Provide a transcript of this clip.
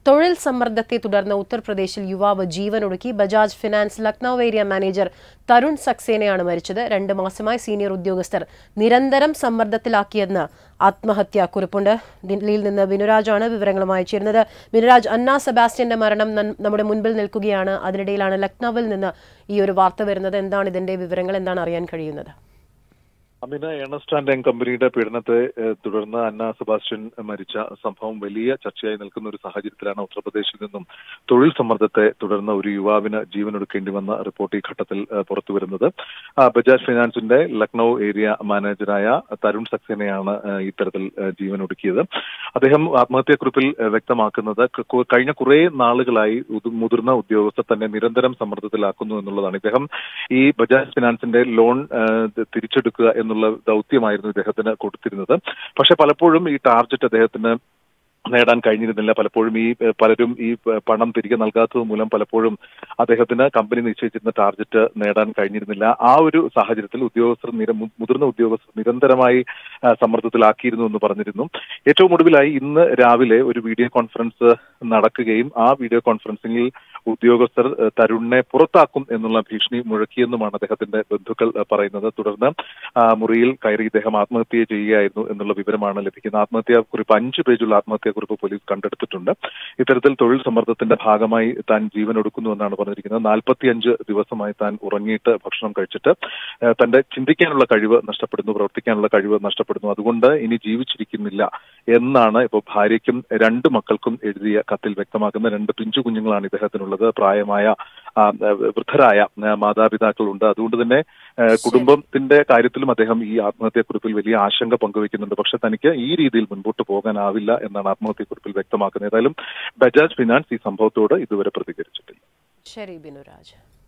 തൊഴിൽ സമ്മർദ്ദത്തെ തുടർന്ന് ഉത്തർപ്രദേശിൽ യുവാവ് ജീവനൊടുക്കി Bajaj finance Lucknow area manager Tarun സക്സേനയാണ് മരിച്ചത് രണ്ട് മാസമായി സീനിയർ ഉദ്യോഗസ്ഥർ നിരന്തരം സമ്മർദ്ദത്തിലാക്കിയെന്ന് ആത്മഹത്യാ കുറിപ്പുണ്ട് ദില്ലിയിൽ നിന്ന് ബിനുരാജാണ് വിവരങ്ങളുമായി ചേരുന്നത് ബിനുരാജ് അന്ന സെബാസ്റ്റ്യന്റെ മരണം നൻ- നമ്മുടെ മുൻപിൽ നിൽക്കുകയാണ് അതിനിടയിലാണ് ലക്നൌവിൽ നിന്ന് ഈ ഒരു വാർത്ത വരുന്നത് എന്താണ് ഇതിന്റെ വിവരങ്ങൾ എന്താണ് അറിയാൻ കഴിയുന്നത് അമിന ഏണസ്റ്റ് ആൻഡ് യങ് കമ്പനിയുടെ പീഡനത്തെ ഏഹ്, തുടർന്ന് അന്ന സെബാസ്റ്റ്യൻ മരിച്ച സംഭവം വലിയ ചർച്ചയായി നിൽക്കുന്ന ഒരു സാഹചര്യത്തിലാണ് ഉത്തർപ്രദേശിൽ നിന്നും തൊഴിൽ സമ്മർദ്ദത്തെ തുടർന്ന് ഒരു യുവാവിന് ജീവനൊടുക്കേണ്ടി വന്ന റിപ്പോർട്ട് ഈ ഘട്ടത്തിൽ ഏഹ്, പുറത്തുവരുന്നത് ആ, ബജാജ് ഫിനാൻസിന്റെ ലക്നൌ ഏരിയ മാനേജറായ തരുൺ സക്സേനയാണ് ഏഹ്, ഇത്തരത്തിൽ ഏഹ്, ജീവനൊടുക്കിയത് അദ്ദേഹം ആത്മഹത്യാക്കുറിപ്പിൽ ഏഹ്, വ്യക്തമാക്കുന്നത് ക- കു- കഴിഞ്ഞ കുറെ നാളുകളായി ഉതു- മുതിർന്ന ഉദ്യോഗസ്ഥർ തന്നെ നിരന്തരം സമ്മർദ്ദത്തിലാക്കുന്നു എന്നുള്ളതാണ് ഇദ്ദേഹം ഈ ബജാജ് ഫിനാൻസിന്റെ ലോൺ ഏഹ്, ത് തിരിച്ചെടുക്കുക എന്നുള്ള ദൗത്യമായിരുന്നു ഇദ്ദേഹത്തിന് കൊടുത്തിരുന്നത് പക്ഷെ പലപ്പോഴും ഈ ടാർജറ്റ് അദ്ദേഹത്തിന് നേടാൻ കഴിഞ്ഞിരുന്നില്ല പലപ്പോഴും ഈ ഏഹ്, പലരും ഈ ഏഹ്, പണം തിരികെ നൽകാത്തത് മൂലം പലപ്പോഴും അദ്ദേഹത്തിന് കമ്പനി നിശ്ചയിച്ചിരുന്ന ടാർജറ്റ് നേടാൻ കഴിഞ്ഞിരുന്നില്ല ആ ഒരു സാഹചര്യത്തിൽ ഉദ്യോഗസ്ഥർ നിര മു- മുതിർന്ന ഉദ്യോഗസ്ഥർ നിരന്തരമായി ആ, സമ്മർദ്ദത്തിലാക്കിയിരുന്നു എന്ന് പറഞ്ഞിരുന്നു ഏറ്റവും ഒടുവിലായി ഇന്ന് രാവിലെ ഒരു വീഡിയോ കോൺഫറൻസ് നടക്കുകയും ആ വീഡിയോ കോൺഫറൻസിംഗിൽ ഉദ്യോഗസ്ഥർ ഏഹ്, തരുണിനെ പുറത്താക്കും എന്നുള്ള ഭീഷണി മുഴക്കിയെന്നുമാണ് അദ്ദേഹത്തിന്റെ ബന്ധുക്കൾ ഏഹ്, പറയുന്നത് തുടർന്ന് ആ, മുറിയിൽ കയറി ഇദ്ദേഹം ആത്മഹത്യ ചെയ്യുകയായിരുന്നു എന്നുള്ള വിവരമാണ് ലഭിക്കുന്നത് ആത്മഹത്യാ കുറിപ്പ് അഞ്ച് പേജുള്ള ആത്മഹത്യാ കുറിപ്പ് പോലീസ് കണ്ടെടുത്തിട്ടുണ്ട് ഇത്തരത്തിൽ തൊഴിൽ സമ്മർദ്ദത്തിന്റെ ഭാഗമായി താൻ ജീവൻ ഒടുക്കുന്നു എന്നാണ് പറഞ്ഞിരിക്കുന്നത് നാൽപ്പത്തിയഞ്ച് ദിവസമായി താൻ ഉറങ്ങിയിട്ട് ഭക്ഷണം കഴിച്ചിട്ട് ഏഹ്, തന്റെ ചിന്തിക്കാനുള്ള കഴിവ് നഷ്ടപ്പെടുന്നു പ്രവർത്തിക്കാനുള്ള കഴിവ് നഷ്ടപ്പെടുന്നു അതുകൊണ്ട് ഇനി ജീവിച്ചിരിക്കുന്നില്ല എന്നാണ് ഇപ്പോൾ ഭാര്യയ്ക്കും രണ്ട് മക്കൾക്കും എഴുതിയ കത്തിൽ വ്യക്തമാക്കുന്ന രണ്ട് പിഞ്ചു കുഞ്ഞുങ്ങളാണ് ഇദ്ദേഹത്തിനുള്ളത് പ്രായമായ ആ, വൃദ്ധരായ ആ, മാതാപിതാക്കളുണ്ട് അതുകൊണ്ട് തന്നെ ഏഹ്, കുടുംബത്തിന്റെ കാര്യത്തിലും അദ്ദേഹം ഈ ആത്മഹത്യാക്കുറിപ്പിൽ വലിയ ആശങ്ക പങ്കുവയ്ക്കുന്നുണ്ട് പക്ഷെ തനിക്ക് ഈ രീതിയിൽ മുൻപോട്ട് പോകാനാവില്ല എന്നാണ് ആത്മഹത്യാക്കുറിപ്പിൽ വ്യക്തമാക്കുന്നത് ഏതായാലും ബജാജ് ഫിനാൻസ് ഈ സംഭവത്തോട് ഇതുവരെ പ്രതികരിച്ചിട്ടില്ല ശരി ബിനുരാജ്